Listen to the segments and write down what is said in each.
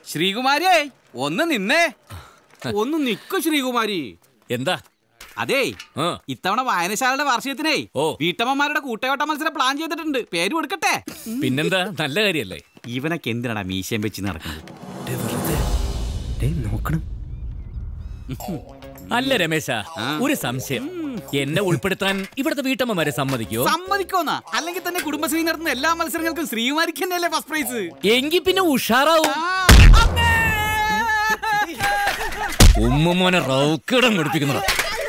ശ്രീകുമാരിയേ ഒന്ന് നിന്നേ ഒന്ന് നിക്കു ശ്രീകുമാരി എന്താ അതേ ആ. ഇത്തവണ വായനശാലയുടെ വാർഷികത്തിനേ ഓ. വീട്ടമ്മമാരുടെ കൂട്ടയോട്ട മത്സരം പ്ലാൻ ചെയ്തിട്ടുണ്ട് പേര് കൊടുക്കട്ടെ പിന്നെന്താ നല്ല കാര്യല്ലേ ഇവനൊക്കെ എന്തിനാടാ മീശയും വെച്ച് നടക്കുന്നത് നോക്കണം അല്ല രമേശ ഒരു സംശയം എന്നെ ഉൾപ്പെടുത്താൻ ഇവിടുത്തെ വീട്ടമ്മമാരെ സമ്മതിക്കോ സമ്മതിക്കോന്നാ അല്ലെങ്കിൽ തന്നെ കുടുംബശ്രീ നടത്തുന്ന എല്ലാ മത്സരങ്ങൾക്കും ശ്രീകുമാരിക്ക് തന്നെയല്ലേ ഫസ്റ്റ് പ്രൈസ് എങ്കി പിന്നെ ഉഷാറാവും ഉമ്മമോനെ റൗക്കിടം കൊടുപ്പിക്കുന്നതാ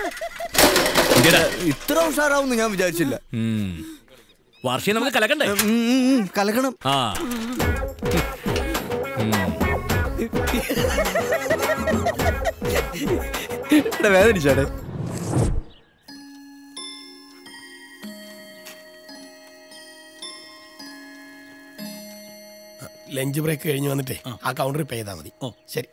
ഇത്ര ഉഷാറാവുന്ന് ഞാൻ വിചാരിച്ചില്ല വാർഷികം നമുക്ക് കലക്കണ്ടേ ഉം, ഉം, കലക്കണം ആ എടാ, വേദനിച്ചാടെ ലഞ്ച് ബ്രേക്ക് കഴിഞ്ഞ് വന്നിട്ടേ ആ കൗണ്ടറിൽ പേ ചെയ്താൽ മതി ശരി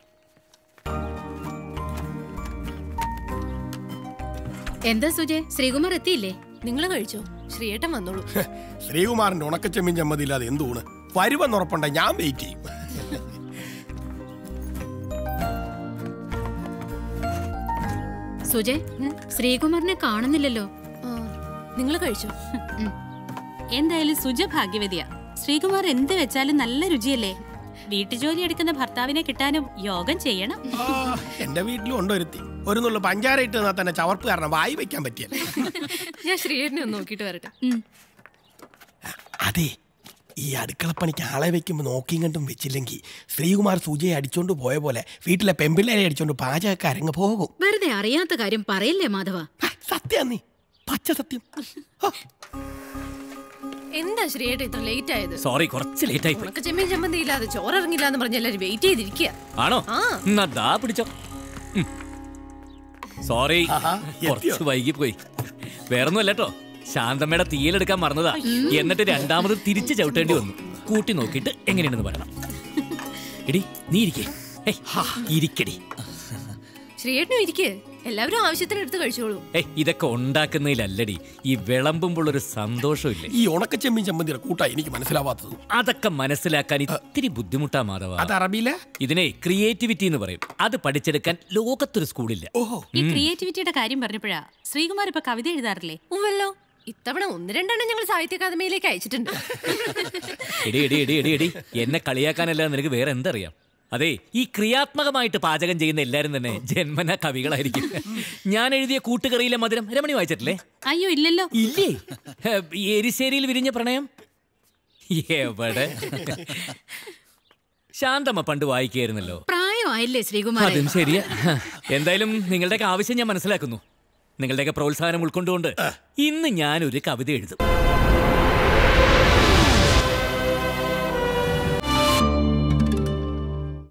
എന്താ സുജയ് ശ്രീകുമാർ എത്തിയില്ലേ നിങ്ങൾ കഴിച്ചോ ശ്രീയേട്ടൻ വന്നോളൂ ശ്രീകുമാറിന്റെ ഉണക്കച്ചെമ്മീൻ ചമ്മതി ഇല്ലാതെ എന്തൂണ് വരുമെന്നുറപ്പുണ്ട ഞാൻ വെയിറ്റ് ചെയ്യും സുജയ് ശ്രീകുമാറിനെ കാണുന്നില്ലല്ലോ നിങ്ങൾ കഴിച്ചോ എന്തായാലും സുജ ഭാഗ്യവതിയാ ശ്രീകുമാർ എന്ത് വെച്ചാലും നല്ല രുചിയല്ലേ വീട്ടുജോലി എടുക്കുന്ന ഭർത്താവിനെ കിട്ടാനും യോഗം ചെയ്യണം ആ, എന്റെ വീട്ടിലും ഉണ്ട് ഒരുത്തി ഒരു നുള്ള പഞ്ചാര ഇട്ട് തന്നാൽ തന്നെ ചവർപ്പ് കാരണം വായി വെക്കാൻ പറ്റിയ ഞാൻ ശ്രീയേട്ടനെ ഒന്ന് നോക്കിയിട്ട് വരട്ടെ അതെ ഈ അടുക്കളപ്പണിക്ക് ആളെ വെക്കുമ്പോൾ നോക്കിയും കണ്ടും വെച്ചില്ലെങ്കിൽ ശ്രീകുമാർ സൂചയെ അടിച്ചോണ്ട് പോയ പോലെ വീട്ടിലെ പെമ്പിള്ളേരെ അടിച്ചോണ്ട് പാചകക്കാരങ്ങ് പോകും വെറുതെ അറിയാത്ത കാര്യം പറയില്ലേ മാധവ സത്യം നീ പച്ച സത്യം എന്താ ശ്രീയേട്ടൻ ഇത്ര ലേറ്റ് ആയത് സോറി കുറച്ച് ലേറ്റ് ആയി പോയി ഉണക്ക ചെമ്മീൻ ചമ്മന്തി ഇല്ലാതെ ചോറ് ഇറങ്ങില്ല എന്ന് പറഞ്ഞ് എല്ലാരും വെയിറ്റ് ചെയ്തിരിക്കുക ആണോ ആ. എന്നാ ദാ പിടിച്ചോ സോറി കുറച്ച് വൈകി പോയി വേറൊന്നും അല്ലട്ടോ ശാന്തമ്മയുടെ തീയിലെടുക്കാൻ മറന്നതാ എന്നിട്ട് രണ്ടാമത് തിരിച്ച് ചവിട്ടേണ്ടി വന്നു കൂട്ടി നോക്കിയിട്ട് എങ്ങനെയുണ്ടെന്ന് പറയണം എടി നീ ഇരിക്കേ ഏയ്, ഇരിക്കടി ശ്രീയേട്ടനും ഇരിക്കേ എല്ലാവരും ആവശ്യത്തിന് എടുത്ത് കഴിച്ചോളൂ ഏയ് ഇതൊക്കെ ഉണ്ടാക്കുന്നതിലല്ലടി ഈ വിളമ്പുമ്പോൾ ഒരു സന്തോഷമില്ലേ ഈ ഉണക്കച്ചെമ്മീൻ ചമ്മന്തിയുടെ കൂട്ടാ എനിക്ക് മനസ്സിലാവാത്തത് അതൊക്കെ മനസ്സിലാക്കാൻ ഇത്തിരി ബുദ്ധിമുട്ടാ മാധവ അത് അറബിയിലെ ഇതിനെ ക്രിയേറ്റിവിറ്റി എന്ന് പറയും അത് പഠിച്ചെടുക്കാൻ ലോകത്തൊരു സ്കൂളില്ല ഈ ക്രിയേറ്റിവിറ്റിയുടെ കാര്യം പറഞ്ഞപ്പോഴാ ശ്രീകുമാർ ഇപ്പൊ കവിത എഴുതാറില്ലേ ഉവ്വല്ലോ ഇത്തവണ ഒന്ന് രണ്ടെണ്ണം ഞങ്ങൾ സാഹിത്യ അക്കാദമിയിലേക്ക് അയച്ചിട്ടുണ്ട് എടി എടി എടി എടി എടി എന്നെ കളിയാക്കാനല്ലാതെ നിനക്ക് വേറെ എന്തറിയാം അതെ ഈ ക്രിയാത്മകമായിട്ട് പാചകം ചെയ്യുന്ന എല്ലാരും തന്നെ ജന്മന കവികളായിരിക്കും ഞാൻ എഴുതിയ കൂട്ടുകറിയിലെ മധുരം രമണി വായിച്ചിട്ടില്ലേ അയ്യോ ഇല്ലല്ലോ ഇല്ലേ ഹെ, ഈ എരിശേരിയിൽ വിരിഞ്ഞ പ്രണയം എവിടെ ശാന്തമ്മ പണ്ട് വായിക്കായിരുന്നല്ലോ പ്രായമായില്ലേ ശ്രീകുമാർ അതും ശരിയാ എന്തായാലും നിങ്ങളുടെയൊക്കെ ആവശ്യം ഞാൻ മനസ്സിലാക്കുന്നു നിങ്ങളുടെയൊക്കെ പ്രോത്സാഹനം ഉൾക്കൊണ്ടുകൊണ്ട് ഇന്ന് ഞാനൊരു കവിത എഴുതും